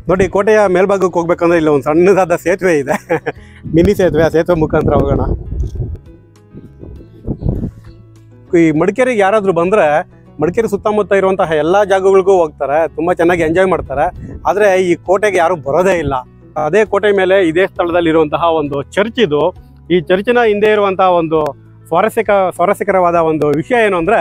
ನೋಡಿ ಕೋಟೆಯ ಮೇಲ್ಭಾಗಕ್ಕೆ ಹೋಗ್ಬೇಕಂದ್ರೆ ಇಲ್ಲಿ ಒಂದು ಸಣ್ಣದಾದ ಸೇತುವೆ ಇದೆ ಮಿನಿ ಸೇತುವೆ ಆ ಸೇತುವೆ ಮುಖಾಂತರ ಹೋಗೋಣ ಈ ಮಡಿಕೇರಿಗೆ ಯಾರಾದರೂ ಬಂದರೆ ಮಡಿಕೇರಿ ಸುತ್ತಮುತ್ತ ಇರುವಂತಹ ಎಲ್ಲ ಜಾಗಗಳಿಗೂ ಹೋಗ್ತಾರೆ ತುಂಬ ಚೆನ್ನಾಗಿ ಎಂಜಾಯ್ ಮಾಡ್ತಾರೆ ಆದರೆ ಈ ಕೋಟೆಗೆ ಯಾರು ಬರೋದೇ ಇಲ್ಲ ಅದೇ ಕೋಟೆ ಮೇಲೆ ಇದೇ ಸ್ಥಳದಲ್ಲಿ ಇರುವಂತಹ ಒಂದು ಚರ್ಚ್ ಇದು ಈ ಚರ್ಚಿನ ಹಿಂದೆ ಇರುವಂತಹ ಒಂದು ಸ್ವಾರಸ್ಯಕ ಸ್ವಾರಸ್ಯಕರವಾದ ಒಂದು ವಿಷಯ ಏನು ಅಂದರೆ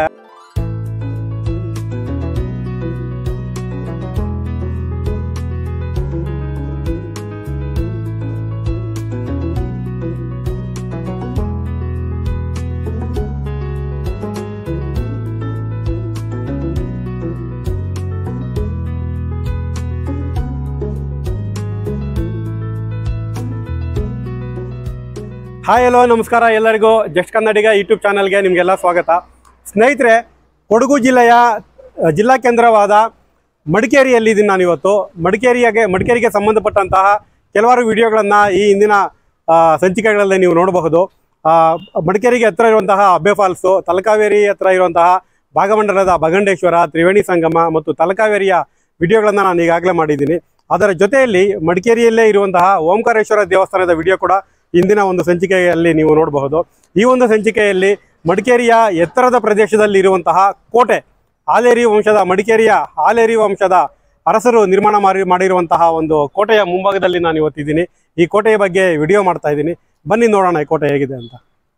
ಹಾಯ್ ಹಲೋ ನಮಸ್ಕಾರ ಎಲ್ಲರಿಗೂ ಜಸ್ಟ್ ಕನ್ನಡಿಗ ಯೂಟ್ಯೂಬ್ ಚಾನಲ್ಗೆ ನಿಮಗೆಲ್ಲ ಸ್ವಾಗತ ಸ್ನೇಹಿತರೆ ಕೊಡಗು ಜಿಲ್ಲೆಯ ಅ, ಜಿಲ್ಲಾ ಕೇಂದ್ರವಾದ ಮಡಿಕೇರಿಯಲ್ಲಿದ್ದೀನಿ ನಾನು ಇವತ್ತು ಮಡಿಕೇರಿಯಾಗೆ ಮಡಿಕೇರಿಗೆ ಸಂಬಂಧಪಟ್ಟಂತಹ ಕೆಲವಾರು ವಿಡಿಯೋಗಳನ್ನು ಈ ಹಿಂದಿನ ಆ, ಸಂಚಿಕೆಗಳಲ್ಲಿ ನೀವು ನೋಡಬಹುದು ಆ, ಮಡಿಕೇರಿಗೆ ಹತ್ರ ಇರುವಂತಹ ಅಬ್ಬೆ ಫಾಲ್ಸು ತಲಕಾವೇರಿ ಹತ್ರ ಇರುವಂತಹ ಭಾಗಮಂಡಲದ ಭಗಂಡೇಶ್ವರ ತ್ರಿವೇಣಿ ಸಂಗಮ ಮತ್ತು ತಲಕಾವೇರಿಯ ವಿಡಿಯೋಗಳನ್ನು ನಾನು ಈಗಾಗಲೇ ಮಾಡಿದ್ದೀನಿ ಅದರ ಜೊತೆಯಲ್ಲಿ ಮಡಿಕೇರಿಯಲ್ಲೇ ಇರುವಂತಹ ಓಂಕಾರೇಶ್ವರ ದೇವಸ್ಥಾನದ ವಿಡಿಯೋ ಕೂಡ ಇಂದಿನ ಒಂದು ಸಂಚಿಕೆಯಲ್ಲಿ ನೀವು ನೋಡಬಹುದು ಈ ಒಂದು ಸಂಚಿಕೆಯಲ್ಲಿ ಮಡಿಕೇರಿಯ ಎತ್ತರದ ಪ್ರದೇಶದಲ್ಲಿ ಇರುವಂತಹ ಕೋಟೆ ಆಲೇರಿ ವಂಶದ ಮಡಿಕೇರಿಯ ಆಲೇರಿ ವಂಶದ ಅರಸರು ನಿರ್ಮಾಣ ಮಾಡಿ ಮಾಡಿರುವಂತಹ ಒಂದು ಕೋಟೆಯ ಮುಂಭಾಗದಲ್ಲಿ ನಾನು ಇವತ್ತಿದ್ದೀನಿ ಈ ಕೋಟೆಯ ಬಗ್ಗೆ ವಿಡಿಯೋ ಮಾಡ್ತಾ ಇದ್ದೀನಿ ಬನ್ನಿ ನೋಡೋಣ ಈ ಕೋಟೆ ಹೇಗಿದೆ ಅಂತ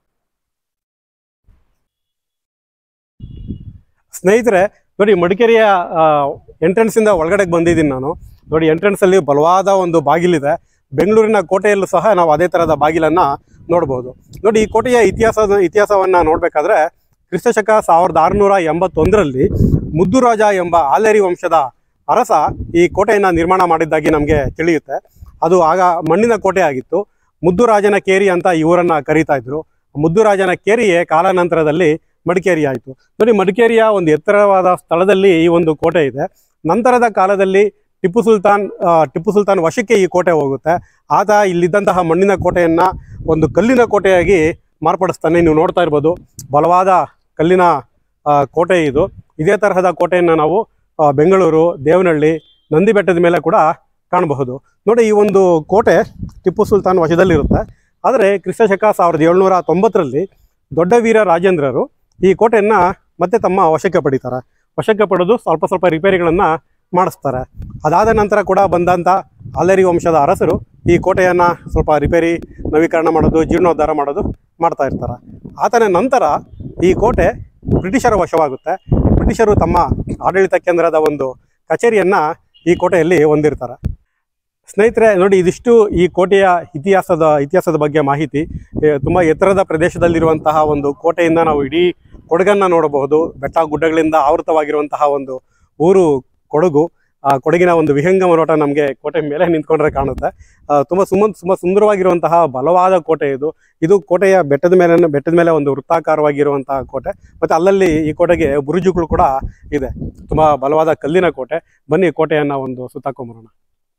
ಸ್ನೇಹಿತರೆ ನೋಡಿ ಮಡಿಕೇರಿಯ ಎಂಟ್ರೆನ್ಸ್ ಇಂದ ಒಳಗಡೆಗೆ ಬಂದಿದ್ದೀನಿ ನಾನು ನೋಡಿ ಎಂಟ್ರೆನ್ಸ್ ಅಲ್ಲಿ ಬಲವಾದ ಒಂದು ಬಾಗಿಲಿದೆ ಬೆಂಗಳೂರಿನ ಕೋಟೆಯಲ್ಲೂ ಸಹ ನಾವು ಅದೇ ತರಹದ ಬಾಗಿಲನ್ನ ನೋಡಬಹುದು ನೋಡಿ ಈ ಕೋಟೆಯ ಇತಿಹಾಸದ ಇತಿಹಾಸವನ್ನ ನೋಡ್ಬೇಕಾದ್ರೆ ಕ್ರಿಸ್ತಶಕ ಸಾವಿರದ ಆರುನೂರ ಎಂಬತ್ತೊಂದರಲ್ಲಿ ಮುದ್ದುರಾಜ ಎಂಬ ಆಲೇರಿ ವಂಶದ ಅರಸ ಈ ಕೋಟೆಯನ್ನ ನಿರ್ಮಾಣ ಮಾಡಿದ್ದಾಗಿ ನಮಗೆ ತಿಳಿಯುತ್ತೆ ಅದು ಆಗ ಮಣ್ಣಿನ ಕೋಟೆ ಆಗಿತ್ತು ಮುದ್ದುರಾಜನ ಕೇರಿ ಅಂತ ಈ ಊರನ್ನ ಕರೀತಾ ಇದ್ರು ಮುದ್ದುರಾಜನ ಕೇರಿಯೇ ಕಾಲಾನಂತರದಲ್ಲಿ ಮಡಿಕೇರಿ ಆಯಿತು ನೋಡಿ ಮಡಿಕೇರಿಯ ಒಂದು ಎತ್ತರವಾದ ಸ್ಥಳದಲ್ಲಿ ಈ ಒಂದು ಕೋಟೆ ಇದೆ ನಂತರದ ಕಾಲದಲ್ಲಿ ಟಿಪ್ಪು ಸುಲ್ತಾನ್ ಆ, ಟಿಪ್ಪು ಸುಲ್ತಾನ್ ವಶಕ್ಕೆ ಈ ಕೋಟೆ ಹೋಗುತ್ತೆ ಆತ ಇಲ್ಲಿದ್ದಂತಹ ಮಣ್ಣಿನ ಕೋಟೆಯನ್ನ ಒಂದು ಕಲ್ಲಿನ ಕೋಟೆಯಾಗಿ ಮಾರ್ಪಡಿಸ್ತಾನೆ ನೀವು ನೋಡ್ತಾ ಇರ್ಬೋದು ಬಲವಾದ ಕಲ್ಲಿನ ಆ, ಕೋಟೆ ಇದು ಇದೇ ತರಹದ ಕೋಟೆಯನ್ನು ನಾವು ಆ, ಬೆಂಗಳೂರು ದೇವನಹಳ್ಳಿ ನಂದಿ ಬೆಟ್ಟದ ಮೇಲೆ ಕೂಡ ಕಾಣಬಹುದು ನೋಡಿ ಈ ಒಂದು ಕೋಟೆ ಟಿಪ್ಪು ಸುಲ್ತಾನ್ ವಶದಲ್ಲಿರುತ್ತೆ ಆದರೆ ಕ್ರಿಸ್ತಶಕ ಸಾವಿರದ ಏಳ್ನೂರ ತೊಂಬತ್ತರಲ್ಲಿ ದೊಡ್ಡ ವೀರ ರಾಜೇಂದ್ರರು ಈ ಕೋಟೆಯನ್ನು ಮತ್ತೆ ತಮ್ಮ ವಶಕ್ಕೆ ಪಡಿತಾರೆ ವಶಕ್ಕೆ ಪಡೆದು ಸ್ವಲ್ಪ ಸ್ವಲ್ಪ ರಿಪೇರಿಗಳನ್ನು ಮಾಡಿಸ್ತಾರೆ ಅದಾದ ನಂತರ ಕೂಡ ಬಂದಂಥ ಆಲೇರಿ ವಂಶದ ಅರಸರು ಈ ಕೋಟೆಯನ್ನು ಸ್ವಲ್ಪ ರಿಪೇರಿ ನವೀಕರಣ ಮಾಡೋದು ಜೀರ್ಣೋದ್ಧಾರ ಮಾಡೋದು ಮಾಡ್ತಾ ಇರ್ತಾರೆ ಆತನ ನಂತರ ಈ ಕೋಟೆ ಬ್ರಿಟಿಷರ ವಶವಾಗುತ್ತೆ ಬ್ರಿಟಿಷರು ತಮ್ಮ ಆಡಳಿತ ಕೇಂದ್ರದ ಒಂದು ಕಚೇರಿಯನ್ನು ಈ ಕೋಟೆಯಲ್ಲಿ ಹೊಂದಿರ್ತಾರೆ ಸ್ನೇಹಿತರೆ ನೋಡಿ ಇದಿಷ್ಟು ಈ ಕೋಟೆಯ ಇತಿಹಾಸದ ಇತಿಹಾಸದ ಬಗ್ಗೆ ಮಾಹಿತಿ ಏ, ತುಂಬ ಎತ್ತರದ ಪ್ರದೇಶದಲ್ಲಿರುವಂತಹ ಒಂದು ಕೋಟೆಯಿಂದ ನಾವು ಇಡೀ ಕೊಡಗನ್ನು ನೋಡಬಹುದು ಬೆಟ್ಟ ಗುಡ್ಡಗಳಿಂದ ಆವೃತವಾಗಿರುವಂತಹ ಒಂದು ಊರು ಕೊಡಗು ಆ ಕೊಡಗಿನ ಒಂದು ವಿಹಂಗಮ ನೋಟ ನಮಗೆ ಕೋಟೆ ಮೇಲೆ ನಿಂತ್ಕೊಂಡ್ರೆ ಕಾಣುತ್ತೆ ಆ, ತುಂಬ ಸುಮ ತುಂಬ ಸುಂದರವಾಗಿರುವಂತಹ ಬಲವಾದ ಕೋಟೆ ಇದು ಇದು ಕೋಟೆಯ ಬೆಟ್ಟದ ಮೇಲೆ ಬೆಟ್ಟದ ಮೇಲೆ ಒಂದು ವೃತ್ತಾಕಾರವಾಗಿರುವಂತಹ ಕೋಟೆ ಮತ್ತು ಅಲ್ಲಲ್ಲಿ ಈ ಕೋಟೆಗೆ ಬುರುಜುಗಳು ಕೂಡ ಇದೆ ತುಂಬ ಬಲವಾದ ಕಲ್ಲಿನ ಕೋಟೆ ಬನ್ನಿ ಕೋಟೆಯನ್ನು ಒಂದು ಸುತ್ತಾಕೊಂಬರೋಣ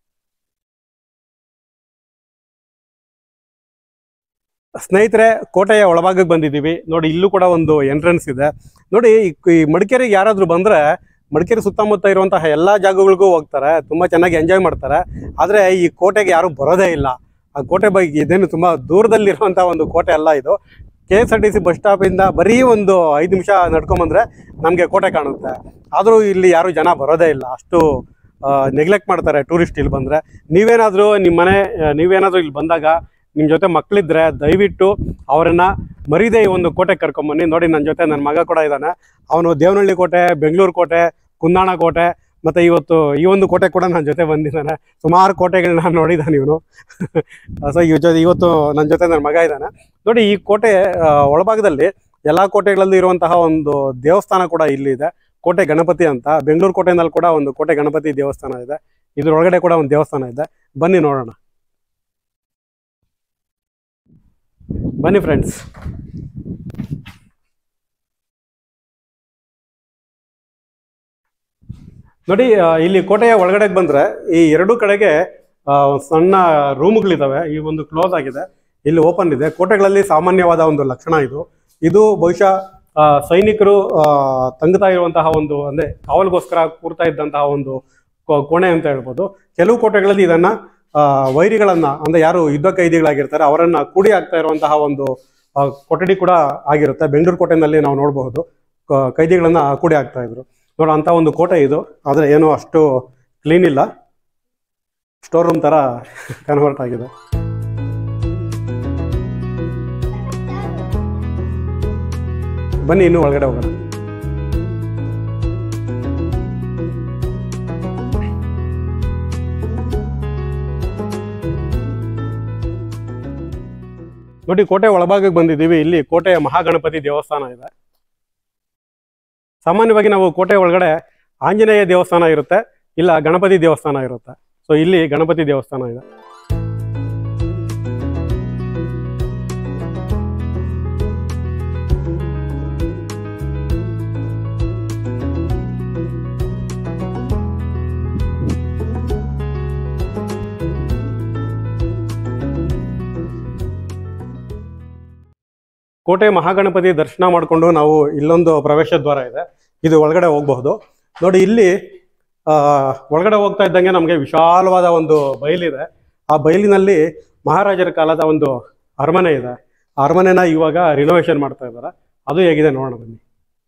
ಸ್ನೇಹಿತರೆ ಕೋಟೆಯ ಒಳಭಾಗಕ್ಕೆ ಬಂದಿದ್ದೀವಿ ನೋಡಿ ಇಲ್ಲೂ ಕೂಡ ಒಂದು ಎಂಟ್ರೆನ್ಸ್ ಇದೆ ನೋಡಿ ಈ- ಈ ಮಡಿಕೇರಿಗೆ ಯಾರಾದರೂ ಬಂದರೆ ಮಡಿಕೇರಿ ಸುತ್ತಮುತ್ತ ಇರುವಂತಹ ಎಲ್ಲ ಜಾಗಗಳಿಗೂ ಹೋಗ್ತಾರೆ ತುಂಬ ಚೆನ್ನಾಗಿ ಎಂಜಾಯ್ ಮಾಡ್ತಾರೆ ಆದರೆ ಈ ಕೋಟೆಗೆ ಯಾರೂ ಬರೋದೇ ಇಲ್ಲ ಆ ಕೋಟೆ ಬಗ್ಗೆ ಇದೇನು ತುಂಬ ದೂರದಲ್ಲಿರುವಂಥ ಒಂದು ಕೋಟೆ ಅಲ್ಲ ಇದು K S R T C bus ಸ್ಟಾಪಿಂದ ಬರೀ ಒಂದು ಐದು ನಿಮಿಷ ನಡ್ಕೊಂಬಂದ್ರೆ ನಮಗೆ ಕೋಟೆ ಕಾಣುತ್ತೆ ಆದರೂ ಇಲ್ಲಿ ಯಾರೂ ಜನ ಬರೋದೇ ಇಲ್ಲ ಅಷ್ಟು ನೆಗ್ಲೆಕ್ಟ್ ಮಾಡ್ತಾರೆ ಟೂರಿಸ್ಟ್ ಇಲ್ಲಿ ಬಂದರೆ ನೀವೇನಾದರೂ ನಿಮ್ಮ ಮನೆ ಆ, ನೀವೇನಾದರೂ ಇಲ್ಲಿ ಬಂದಾಗ ನಿಮ್ಮ ಜೊತೆ ಮಕ್ಕಳಿದ್ರೆ ದಯವಿಟ್ಟು ಅವರನ್ನ ಮರೀದೆ ಈ ಒಂದು ಕೋಟೆ ಕರ್ಕೊಂಬನ್ನಿ ನೋಡಿ ನನ್ನ ಜೊತೆ ನನ್ನ ಮಗ ಕೂಡ ಇದ್ದಾನೆ ಅವನು ದೇವನಹಳ್ಳಿ ಕೋಟೆ ಬೆಂಗಳೂರು ಕೋಟೆ ಕುಂದಾಣ ಕೋಟೆ ಮತ್ತು ಇವತ್ತು ಈ ಒಂದು ಕೋಟೆ ಕೂಡ ನನ್ನ ಜೊತೆ ಬಂದಿದ್ದಾನೆ ಸುಮಾರು ಕೋಟೆಗಳನ್ನ ನೋಡಿದ್ದಾನೆ ಇವನು ಸೊ ಇವ್ ಜೊತೆ ಇವತ್ತು ನನ್ನ ಜೊತೆ ನನ್ನ ಮಗ ಇದ್ದಾನೆ ನೋಡಿ ಈ ಕೋಟೆ ಆ, ಒಳಭಾಗದಲ್ಲಿ ಎಲ್ಲ ಕೋಟೆಗಳಲ್ಲಿ ಇರುವಂತಹ ಒಂದು ದೇವಸ್ಥಾನ ಕೂಡ ಇಲ್ಲಿ ಇದೆ ಕೋಟೆ ಗಣಪತಿ ಅಂತ ಬೆಂಗಳೂರು ಕೋಟೆನಲ್ಲಿ ಕೂಡ ಒಂದು ಕೋಟೆ ಗಣಪತಿ ದೇವಸ್ಥಾನ ಇದೆ ಇದ್ರೊಳಗಡೆ ಕೂಡ ಒಂದು ದೇವಸ್ಥಾನ ಇದೆ ಬನ್ನಿ ನೋಡೋಣ ಬನ್ನಿ ಫ್ರೆಂಡ್ಸ್ ನೋಡಿ ಆ, ಇಲ್ಲಿ ಕೋಟೆಯ ಒಳಗಡೆಗೆ ಬಂದ್ರೆ ಈ ಎರಡು ಕಡೆಗೆ ಆ, ಒಂದ್ ಸಣ್ಣ ರೂಮ್ಗಳಿದಾವೆ ಈ ಒಂದು ಕ್ಲೋಸ್ ಆಗಿದೆ ಇಲ್ಲಿ ಓಪನ್ ಇದೆ ಕೋಟೆಗಳಲ್ಲಿ ಸಾಮಾನ್ಯವಾದ ಒಂದು ಲಕ್ಷಣ ಇದು ಇದು ಬಹುಶಃ ಆ, ಸೈನಿಕರು ಆ, ತಂಗುತ್ತಾ ಇರುವಂತಹ ಒಂದು ಅಂದ್ರೆ ಕಾವಲಿಗೋಸ್ಕರ ಕೂರ್ತಾ ಇದ್ದಂತಹ ಒಂದು ಕೋ- ಕೋಣೆ ಅಂತ ಹೇಳ್ಬೋದು ಕೆಲವು ಕೋಟೆಗಳಲ್ಲಿ ಇದನ್ನ ಆ, ವೈರಿಗಳನ್ನ ಅಂದ್ರೆ ಯಾರು ಯುದ್ಧ ಕೈದಿಗಳಾಗಿರ್ತಾರೆ ಅವರನ್ನ ಕೂಡಿ ಆಗ್ತಾ ಇರುವಂತಹ ಒಂದು ಆ, ಕೊಠಡಿ ಕೂಡ ಆಗಿರುತ್ತೆ ಬೆಂಗಳೂರು ಕೋಟೆನಲ್ಲಿ ನಾವು ನೋಡಬಹುದು ಕ- ಕೈದಿಗಳನ್ನ ಕೂಡಿ ಆಗ್ತಾ ಇದ್ರು ನೋಡೋ ಅಂತ ಒಂದು ಕೋಟೆ ಇದು ಆದ್ರೆ ಏನು ಅಷ್ಟು ಕ್ಲೀನ್ ಇಲ್ಲ ಸ್ಟೋರ್ ರೂಮ್ ತರ ಕನ್ವರ್ಟ್ ಆಗಿದೆ ಬನ್ನಿ ಇನ್ನು ಒಳಗಡೆ ಹೋಗೋಣ ನೋಡಿ ಕೋಟೆ ಒಳಭಾಗಕ್ಕೆ ಬಂದಿದ್ದೀವಿ ಇಲ್ಲಿ ಕೋಟೆಯ ಮಹಾಗಣಪತಿ ದೇವಸ್ಥಾನ ಇದೆ ಸಾಮಾನ್ಯವಾಗಿ ನಾವು ಕೋಟೆ ಒಳಗಡೆ ಆಂಜನೇಯ ದೇವಸ್ಥಾನ ಇರುತ್ತೆ ಇಲ್ಲ ಗಣಪತಿ ದೇವಸ್ಥಾನ ಇರುತ್ತೆ ಸೊ ಇಲ್ಲಿ ಗಣಪತಿ ದೇವಸ್ಥಾನ ಇದೆ ಕೋಟೆ ಮಹಾಗಣಪತಿ ದರ್ಶನ ಮಾಡಿಕೊಂಡು ನಾವು ಇಲ್ಲೊಂದು ಪ್ರವೇಶ ದ್ವಾರ ಇದೆ ಇದು ಒಳಗಡೆ ಹೋಗಬಹುದು ನೋಡಿ ಇಲ್ಲಿ ಆ, ಒಳಗಡೆ ಹೋಗ್ತಾ ಇದ್ದಂಗೆ ನಮಗೆ ವಿಶಾಲವಾದ ಒಂದು ಬಯಲಿದೆ ಆ ಬಯಲಿನಲ್ಲಿ ಮಹಾರಾಜರ ಕಾಲದ ಒಂದು ಅರಮನೆ ಇದೆ ಆ ಅರಮನೆನ ಇವಾಗ ರಿನೋವೇಷನ್ ಮಾಡ್ತಾ ಇದ್ದಾರೆ ಅದು ಹೇಗಿದೆ ನೋಡೋಣ ಬನ್ನಿ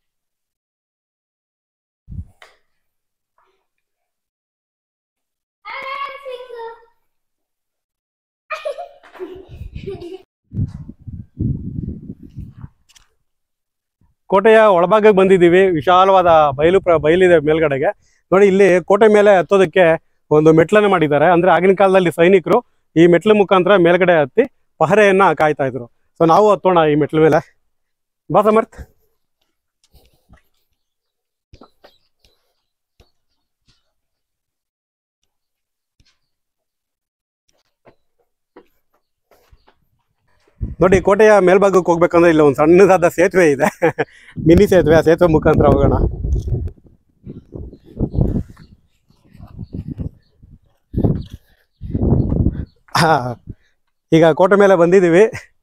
ಕೋಟೆಯ ಒಳಭಾಗಕ್ಕೆ ಬಂದಿದ್ದೀವಿ ವಿಶಾಲವಾದ ಬಯಲು ಪ್ರ ಬಯಲಿದೆ ಮೇಲ್ಗಡೆಗೆ ನೋಡಿ ಇಲ್ಲಿ ಕೋಟೆ ಮೇಲೆ ಹತ್ತೋದಕ್ಕೆ ಒಂದು ಮೆಟ್ಲನ್ನು ಮಾಡಿದ್ದಾರೆ ಅಂದ್ರೆ ಆಗಿನ ಕಾಲದಲ್ಲಿ ಸೈನಿಕರು ಈ ಮೆಟ್ಲ ಮುಖಾಂತರ ಮೇಲ್ಗಡೆ ಹತ್ತಿ ಪಹರೆಯನ್ನ ಕಾಯ್ತಾ ಇದ್ರು ಸೊ ನಾವು ಹತ್ತೋಣ ಈ ಮೆಟ್ಲ ಮೇಲೆ ಬಾ ಸಮರ್ಥ್ ನೋಡಿ ಕೋಟೆಯ ಮೇಲ್ಭಾಗಕ್ಕೆ ಹೋಗ್ಬೇಕಂದ್ರೆ ಇಲ್ಲಿ ಒಂದು ಸಣ್ಣದಾದ ಸೇತುವೆ ಇದೆ ಮಿನಿ ಸೇತುವೆ ಆ ಸೇತುವೆ ಮುಖಾಂತರ ಹೋಗೋಣ ಹಾ ಈಗ ಕೋಟೆ ಮೇಲೆ ಬಂದಿದ್ದೀವಿ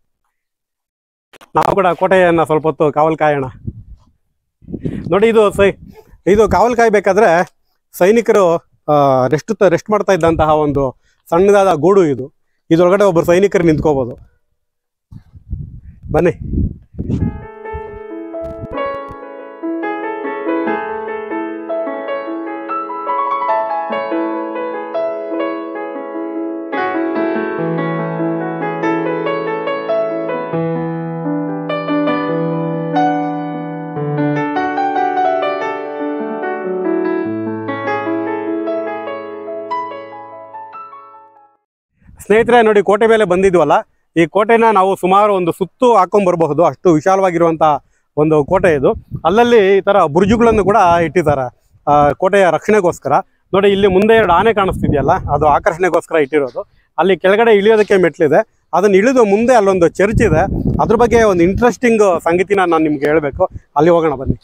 ನಾವು ಕೂಡ ಕೋಟೆಯನ್ನ ಸ್ವಲ್ಪ ಹೊತ್ತು ಕಾವಲು ಕಾಯೋಣ ನೋಡಿ ಇದು ಸೈ ಇದು ಕಾವಲು ಕಾಯ್ಬೇಕಾದ್ರೆ ಸೈನಿಕರು ರೆಸ್ಟ್ ರೆಸ್ಟ್ ಮಾಡ್ತಾ ಇದ್ದಂತಹ ಒಂದು ಸಣ್ಣದಾದ ಗೂಡು ಇದು ಇದ್ರೊಳಗಡೆ ಒಬ್ಬರು ಸೈನಿಕರು ನಿಂತ್ಕೋಬಹುದು ಬನ್ನಿ ಸ್ನೇಹಿತರೆ ನೋಡಿ ಕೋಟೆ ಮೇಲೆ ಬಂದಿದ್ವಲ್ಲ ಈ ಕೋಟೆನ ನಾವು ಸುಮಾರು ಒಂದು ಸುತ್ತು ಹಾಕೊಂಡ್ ಬರಬಹುದು ಅಷ್ಟು ವಿಶಾಲವಾಗಿರುವಂತ ಒಂದು ಕೋಟೆ ಇದು ಅಲ್ಲಲ್ಲಿ ಈ ತರ ಬುರ್ಜುಗಳನ್ನು ಕೂಡ ಇಟ್ಟಿದ್ದಾರೆ ಆ, ಕೋಟೆಯ ರಕ್ಷಣೆಗೋಸ್ಕರ ನೋಡಿ ಇಲ್ಲಿ ಮುಂದೆ ಎರಡು ಆನೆ ಕಾಣಿಸ್ತಿದೆಯಲ್ಲ ಅದು ಆಕರ್ಷಣೆಗೋಸ್ಕರ ಇಟ್ಟಿರೋದು ಅಲ್ಲಿ ಕೆಳಗಡೆ ಇಳಿಯೋದಕ್ಕೆ ಮೆಟ್ಲಿದೆ ಅದನ್ನ ಇಳಿದು ಮುಂದೆ ಅಲ್ಲೊಂದು ಚರ್ಚ್ ಇದೆ ಅದ್ರ ಬಗ್ಗೆ ಒಂದು ಇಂಟ್ರೆಸ್ಟಿಂಗ್ ಸಂಗತಿನ ನಾನು ನಿಮ್ಗೆ ಹೇಳ್ಬೇಕು ಅಲ್ಲಿ ಹೋಗೋಣ ಬನ್ನಿ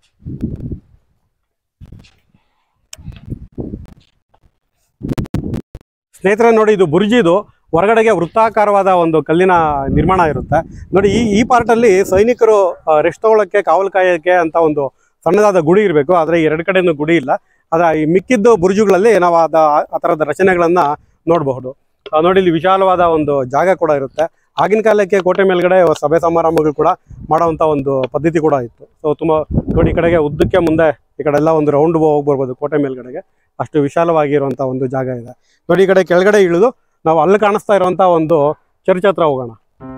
ಸ್ನೇಹಿತರೆ ನೋಡಿ ಇದು ಬುರ್ಜಿದು ಹೊರಗಡೆಗೆ ವೃತ್ತಾಕಾರವಾದ ಒಂದು ಕಲ್ಲಿನ ನಿರ್ಮಾಣ ಇರುತ್ತೆ ನೋಡಿ ಈ ಈ ಪಾರ್ಟಲ್ಲಿ ಸೈನಿಕರು ರೆಸ್ಟ್ ತಗೊಳ್ಳೋಕ್ಕೆ ಕಾವಲು ಕಾಯೋಕ್ಕೆ ಅಂತ ಒಂದು ಸಣ್ಣದಾದ ಗುಡಿ ಇರಬೇಕು ಆದರೆ ಎರಡು ಕಡೆನೂ ಗುಡಿ ಇಲ್ಲ ಆದರೆ ಈ ಮಿಕ್ಕಿದ್ದು ಬುರ್ಜುಗಳಲ್ಲಿ ನಾವು ಅದ ಆ ಥರದ ರಚನೆಗಳನ್ನು ನೋಡಬಹುದು ಆ, ನೋಡಿ ಇಲ್ಲಿ ವಿಶಾಲವಾದ ಒಂದು ಜಾಗ ಕೂಡ ಇರುತ್ತೆ ಆಗಿನ ಕಾಲಕ್ಕೆ ಕೋಟೆ ಮೇಲ್ಗಡೆ ಸಭೆ ಸಮಾರಂಭಗಳು ಕೂಡ ಮಾಡೋವಂಥ ಒಂದು ಪದ್ಧತಿ ಕೂಡ ಇತ್ತು ಸೊ ತುಂಬ ನೋಡಿ ಈ ಕಡೆಗೆ ಉದ್ದಕ್ಕೆ ಮುಂದೆ ಈ ಕಡೆ ಎಲ್ಲ ಒಂದು ರೌಂಡ್ ಹೋಗಿ ಬರ್ಬೋದು ಕೋಟೆ ಮೇಲ್ಗಡೆಗೆ ಅಷ್ಟು ವಿಶಾಲವಾಗಿರುವಂಥ ಒಂದು ಜಾಗ ಇದೆ ನೋಡಿ ಈ ಕಡೆ ಕೆಳಗಡೆ ಇಳಿದು ನಾವು ಅಲ್ಲಿ ಕಾಣಿಸ್ತಾ ಇರುವಂತ ಒಂದು ಚರ್ಚ್ ಹತ್ರ ಹೋಗೋಣ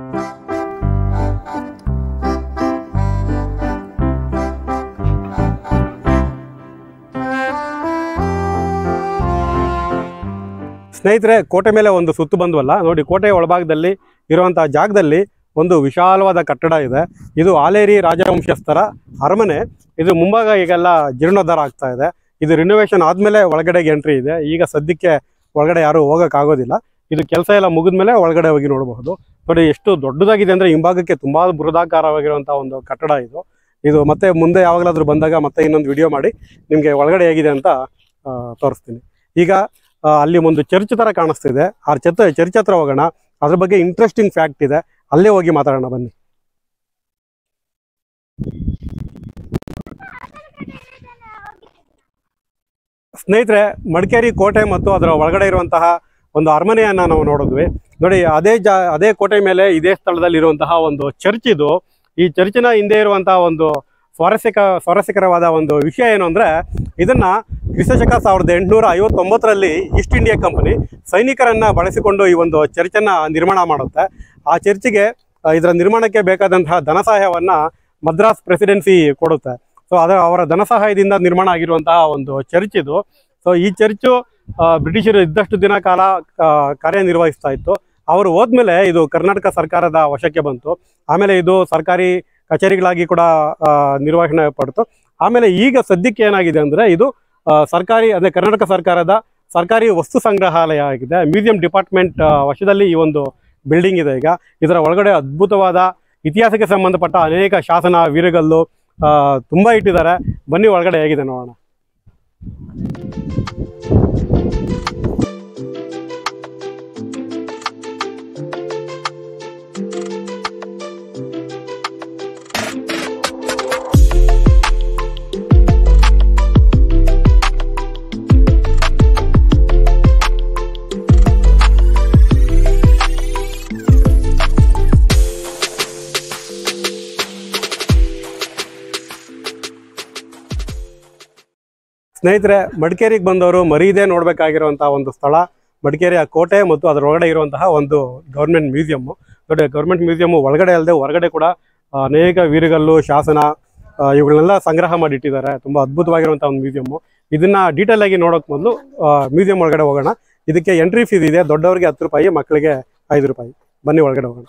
ಸ್ನೇಹಿತರೆ ಕೋಟೆ ಮೇಲೆ ಒಂದು ಸುತ್ತು ಬಂದ್ವಲ್ಲ ನೋಡಿ ಕೋಟೆಯ ಒಳಭಾಗದಲ್ಲಿ ಇರುವಂತಹ ಜಾಗದಲ್ಲಿ ಒಂದು ವಿಶಾಲವಾದ ಕಟ್ಟಡ ಇದೆ ಇದು ಆಲೇರಿ ರಾಜವಂಶಸ್ಥರ ಅರಮನೆ ಇದು ಮುಂಭಾಗ ಈಗೆಲ್ಲ ಜೀರ್ಣೋದ್ಧಾರ ಆಗ್ತಾ ಇದೆ ಇದು ರಿನೋವೇಷನ್ ಆದ್ಮೇಲೆ ಒಳಗಡೆಗೆ ಎಂಟ್ರಿ ಇದೆ ಈಗ ಸದ್ಯಕ್ಕೆ ಒಳಗಡೆ ಯಾರು ಹೋಗೋಕ್ಕಾಗೋದಿಲ್ಲ ಇದು ಕೆಲಸ ಎಲ್ಲ ಮುಗಿದ್ಮೇಲೆ ಒಳಗಡೆ ಹೋಗಿ ನೋಡಬಹುದು ನೋಡಿ ಎಷ್ಟು ದೊಡ್ಡದಾಗಿದೆ ಅಂದ್ರೆ ಹಿಂಭಾಗಕ್ಕೆ ತುಂಬಾ ಬೃಹದಾಕಾರವಾಗಿರುವಂತಹ ಒಂದು ಕಟ್ಟಡ ಇದು ಇದು ಮತ್ತೆ ಮುಂದೆ ಯಾವಾಗಲಾದ್ರೂ ಬಂದಾಗ ಮತ್ತೆ ಇನ್ನೊಂದು ವಿಡಿಯೋ ಮಾಡಿ ನಿಮಗೆ ಒಳಗಡೆ ಹೇಗಿದೆ ಅಂತ ಆ, ತೋರಿಸ್ತೀನಿ ಈಗ ಆ, ಅಲ್ಲಿ ಒಂದು ಚರ್ಚ್ ತರ ಕಾಣಿಸ್ತಿದೆ ಆ ಚರ್ಚ್ ಚರ್ಚ್ ಹತ್ರ ಹೋಗೋಣ ಅದ್ರ ಬಗ್ಗೆ ಇಂಟ್ರೆಸ್ಟಿಂಗ್ ಫ್ಯಾಕ್ಟ್ ಇದೆ ಅಲ್ಲೇ ಹೋಗಿ ಮಾತಾಡೋಣ ಬನ್ನಿ ಸ್ನೇಹಿತರೆ ಮಡಿಕೇರಿ ಕೋಟೆ ಮತ್ತು ಅದರ ಒಳಗಡೆ ಇರುವಂತಹ ಒಂದು ಅರಮನೆಯನ್ನು ನಾವು ನೋಡಿದ್ವಿ ನೋಡಿ ಅದೇ ಜಾ ಅದೇ ಕೋಟೆ ಮೇಲೆ ಇದೇ ಸ್ಥಳದಲ್ಲಿ ಇರುವಂತಹ ಒಂದು ಚರ್ಚ್ ಇದು ಈ ಚರ್ಚಿನ ಹಿಂದೆ ಇರುವಂತಹ ಒಂದು ಸ್ವಾರಸ್ಯಕ ಸ್ವಾರಸ್ಯಕರವಾದ ಒಂದು ವಿಷಯ ಏನು ಅಂದರೆ ಇದನ್ನ ಕ್ರಿಸ್ತಶಕ ಸಾವಿರದ ಎಂಟುನೂರ ಐವತ್ತೊಂಬತ್ತರಲ್ಲಿ ಈಸ್ಟ್ ಇಂಡಿಯಾ ಕಂಪನಿ ಸೈನಿಕರನ್ನ ಬಳಸಿಕೊಂಡು ಈ ಒಂದು ಚರ್ಚನ್ನ ನಿರ್ಮಾಣ ಮಾಡುತ್ತೆ ಆ ಚರ್ಚಿಗೆ ಆ, ಇದರ ನಿರ್ಮಾಣಕ್ಕೆ ಬೇಕಾದಂತಹ ಧನ ಸಹಾಯವನ್ನ ಮದ್ರಾಸ್ ಪ್ರೆಸಿಡೆನ್ಸಿ ಕೊಡುತ್ತೆ ಸೊ ಅದರ ಅವರ ಧನ ಸಹಾಯದಿಂದ ನಿರ್ಮಾಣ ಆಗಿರುವಂತಹ ಒಂದು ಚರ್ಚ್ ಇದು ಸೊ ಈ ಚರ್ಚು ಆ, ಬ್ರಿಟಿಷರು ಇದ್ದಷ್ಟು ದಿನ ಕಾಲ ಆ, ಕಾರ್ಯನಿರ್ವಹಿಸ್ತಾ ಇತ್ತು ಅವರು ಹೋದ್ಮೇಲೆ ಇದು ಕರ್ನಾಟಕ ಸರ್ಕಾರದ ವಶಕ್ಕೆ ಬಂತು ಆಮೇಲೆ ಇದು ಸರ್ಕಾರಿ ಕಚೇರಿಗಳಾಗಿ ಕೂಡ ಆ, ನಿರ್ವಹಣೆ ಪಡ್ತು ಆಮೇಲೆ ಈಗ ಸದ್ಯಕ್ಕೆ ಏನಾಗಿದೆ ಅಂದರೆ ಇದು ಆ, ಸರ್ಕಾರಿ ಅದೇ ಕರ್ನಾಟಕ ಸರ್ಕಾರದ ಸರ್ಕಾರಿ ವಸ್ತು ಸಂಗ್ರಹಾಲಯ ಆಗಿದೆ ಮ್ಯೂಸಿಯಂ ಡಿಪಾರ್ಟ್ಮೆಂಟ್ ಆ, ವಶದಲ್ಲಿ ಈ ಒಂದು ಬಿಲ್ಡಿಂಗ್ ಇದೆ ಈಗ ಇದರ ಒಳಗಡೆ ಅದ್ಭುತವಾದ ಇತಿಹಾಸಕ್ಕೆ ಸಂಬಂಧಪಟ್ಟ ಅನೇಕ ಶಾಸನ ವೀರಗಲ್ಲು ಆ, ತುಂಬ ಇಟ್ಟಿದ್ದಾರೆ ಬನ್ನಿ ಒಳಗಡೆ ಹೇಗಿದೆ ನೋಡೋಣ ಸ್ನೇಹಿತರೆ ಮಡಿಕೇರಿಗೆ ಬಂದವರು ಮರೀದೇ ನೋಡಬೇಕಾಗಿರುವಂತಹ ಒಂದು ಸ್ಥಳ ಮಡಿಕೇರಿಯ ಕೋಟೆ ಮತ್ತು ಅದರ ಒಳಗಡೆ ಇರುವಂತಹ ಒಂದು ಗೌರ್ಮೆಂಟ್ ಮ್ಯೂಸಿಯಮ್ಮು ನೋಡಿ ಗೌರ್ಮೆಂಟ್ ಮ್ಯೂಸಿಯಮ್ಮು ಒಳಗಡೆ ಅಲ್ಲದೆ ಹೊರಗಡೆ ಕೂಡ ಆ, ಅನೇಕ ವೀರಗಲ್ಲು ಶಾಸನ ಆ, ಇವುಗಳನ್ನೆಲ್ಲ ಸಂಗ್ರಹ ಮಾಡಿ ಇಟ್ಟಿದ್ದಾರೆ ತುಂಬ ಅದ್ಭುತವಾಗಿರುವಂತಹ ಒಂದು ಮ್ಯೂಸಿಯಮ್ಮು ಇದನ್ನ ಡೀಟೇಲ್ ಆಗಿ ನೋಡೋಕೆ ಮೊದಲು ಮ್ಯೂಸಿಯಂ ಒಳಗಡೆ ಹೋಗೋಣ ಇದಕ್ಕೆ ಎಂಟ್ರಿ ಫೀಸ್ ಇದೆ ದೊಡ್ಡವರಿಗೆ ಹತ್ತು ರೂಪಾಯಿ ಮಕ್ಕಳಿಗೆ ಐದು ರೂಪಾಯಿ ಬನ್ನಿ ಒಳಗಡೆ ಹೋಗೋಣ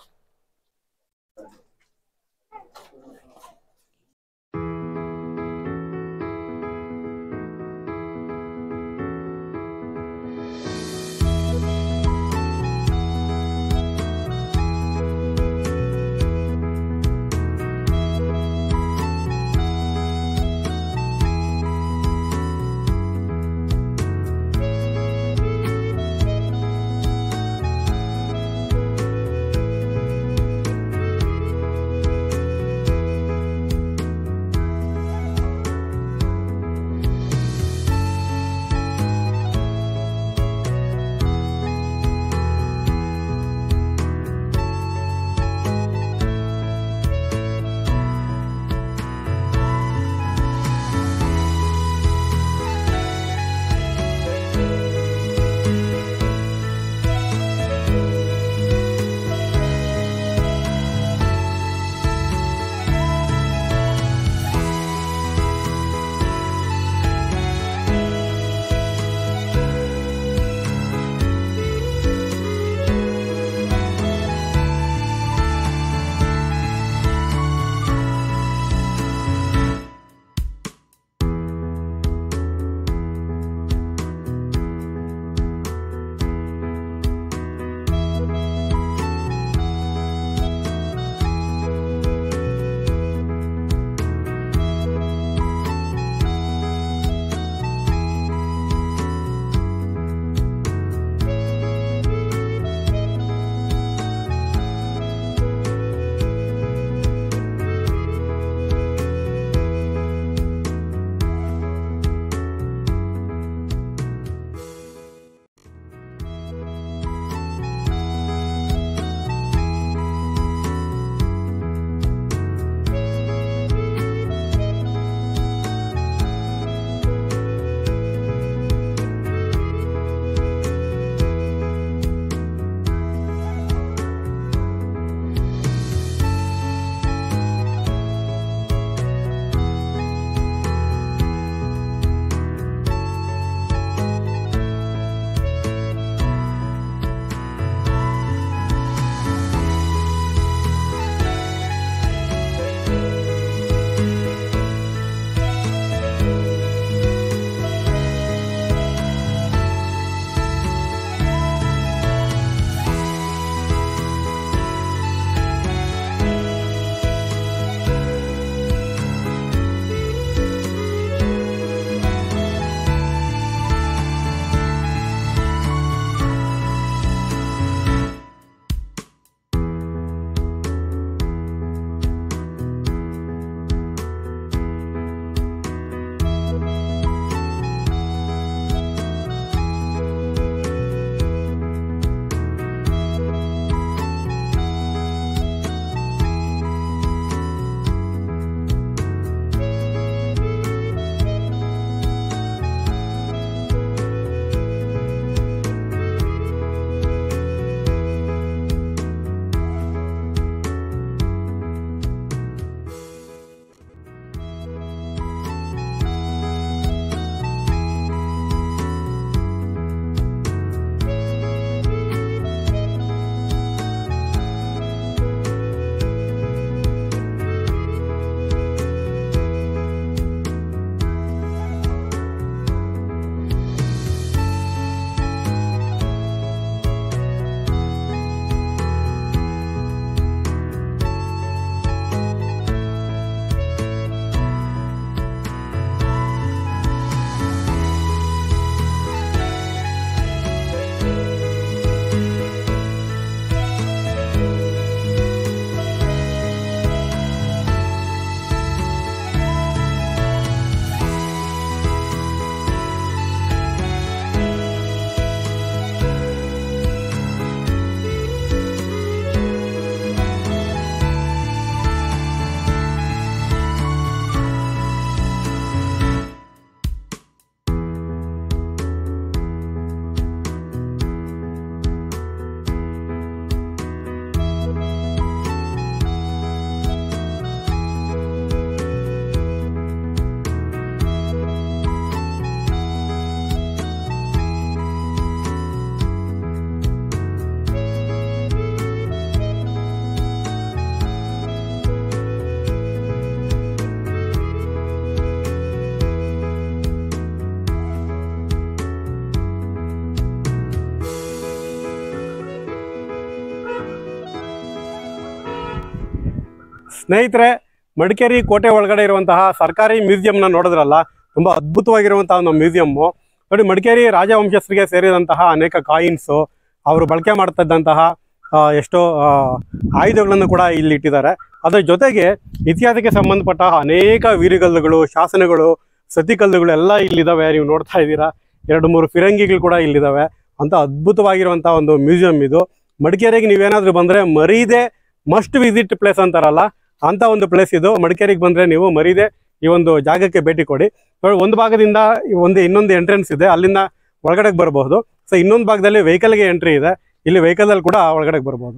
ಸ್ನೇಹಿತರೆ ಮಡಿಕೇರಿ ಕೋಟೆ ಒಳಗಡೆ ಇರುವಂತಹ ಸರ್ಕಾರಿ ಮ್ಯೂಸಿಯಂನ ನೋಡಿದ್ರಲ್ಲ ತುಂಬ ಅದ್ಭುತವಾಗಿರುವಂತಹ ಒಂದು ಮ್ಯೂಸಿಯಮ್ಮು ನೋಡಿ ಮಡಿಕೇರಿ ರಾಜವಂಶಸ್ಥರಿಗೆ ಸೇರಿದಂತಹ ಅನೇಕ ಕಾಯಿನ್ಸು ಅವರು ಬಳಕೆ ಮಾಡ್ತಾ ಇದ್ದಂತಹ ಆ, ಎಷ್ಟೋ ಆ, ಆಯುಧಗಳನ್ನು ಕೂಡ ಇಲ್ಲಿ ಇಟ್ಟಿದ್ದಾರೆ ಅದರ ಜೊತೆಗೆ ಇತಿಹಾಸಕ್ಕೆ ಸಂಬಂಧಪಟ್ಟ ಅನೇಕ ವೀರಗಲ್ಲುಗಳು ಶಾಸನಗಳು ಸತಿಕಲ್ಲುಗಳು ಎಲ್ಲ ಇಲ್ಲಿದ್ದಾವೆ ನೀವು ನೋಡ್ತಾ ಇದ್ದೀರಾ ಎರಡು ಮೂರು ಫಿರಂಗಿಗಳು ಕೂಡ ಇಲ್ಲಿದ್ದಾವೆ ಅಂತ ಅದ್ಭುತವಾಗಿರುವಂಥ ಒಂದು ಮ್ಯೂಸಿಯಂ ಇದು ಮಡಿಕೇರಿಗೆ ನೀವೇನಾದರೂ ಬಂದರೆ ಮರೀದೆ ಮಸ್ಟ್ ವಿಸಿಟ್ ಪ್ಲೇಸ್ ಅಂತಾರಲ್ಲ ಅಂತ ಒಂದು ಪ್ಲೇಸ್ ಇದು ಮಡಿಕೇರಿಗೆ ಬಂದರೆ ನೀವು ಮರೀದೆ ಈ ಒಂದು ಜಾಗಕ್ಕೆ ಭೇಟಿ ಕೊಡಿ ನೋಡಿ ಒಂದು ಭಾಗದಿಂದ ಈ ಒಂದು ಇನ್ನೊಂದು ಎಂಟ್ರೆನ್ಸ್ ಇದೆ ಅಲ್ಲಿಂದ ಒಳಗಡೆಗೆ ಬರಬಹುದು ಸೊ ಇನ್ನೊಂದು ಭಾಗದಲ್ಲಿ ವೆಹಿಕಲ್ಗೆ ಎಂಟ್ರಿ ಇದೆ ಇಲ್ಲಿ ವೆಹಿಕಲಲ್ಲಿ ಕೂಡ ಒಳಗಡೆಗೆ ಬರ್ಬೋದು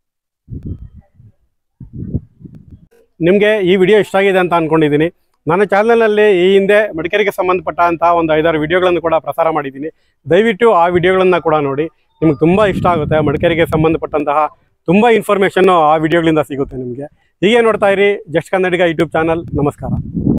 ನಿಮಗೆ ಈ ವಿಡಿಯೋ ಇಷ್ಟ ಆಗಿದೆ ಅಂತ ಅನ್ಕೊಂಡಿದ್ದೀನಿ ನನ್ನ ಚಾನಲ್ನಲ್ಲಿ ಈ ಹಿಂದೆ ಮಡಿಕೇರಿಗೆ ಸಂಬಂಧಪಟ್ಟಂಥ ಒಂದು ಐದಾರು ವಿಡಿಯೋಗಳನ್ನು ಕೂಡ ಪ್ರಸಾರ ಮಾಡಿದ್ದೀನಿ ದಯವಿಟ್ಟು ಆ ವಿಡಿಯೋಗಳನ್ನು ಕೂಡ ನೋಡಿ ನಿಮ್ಗೆ ತುಂಬ ಇಷ್ಟ ಆಗುತ್ತೆ ಮಡಿಕೇರಿಗೆ ಸಂಬಂಧಪಟ್ಟಂತಹ ತುಂಬ ಇನ್ಫಾರ್ಮೇಷನ್ನು ಆ ವಿಡಿಯೋಗಳಿಂದ ಸಿಗುತ್ತೆ ನಿಮಗೆ ಹೀಗೆ ನೋಡ್ತಾ ಇರಿ ಜಸ್ಟ್ ಕನ್ನಡಿಗ ಯೂಟ್ಯೂಬ್ ಚಾನಲ್ ನಮಸ್ಕಾರ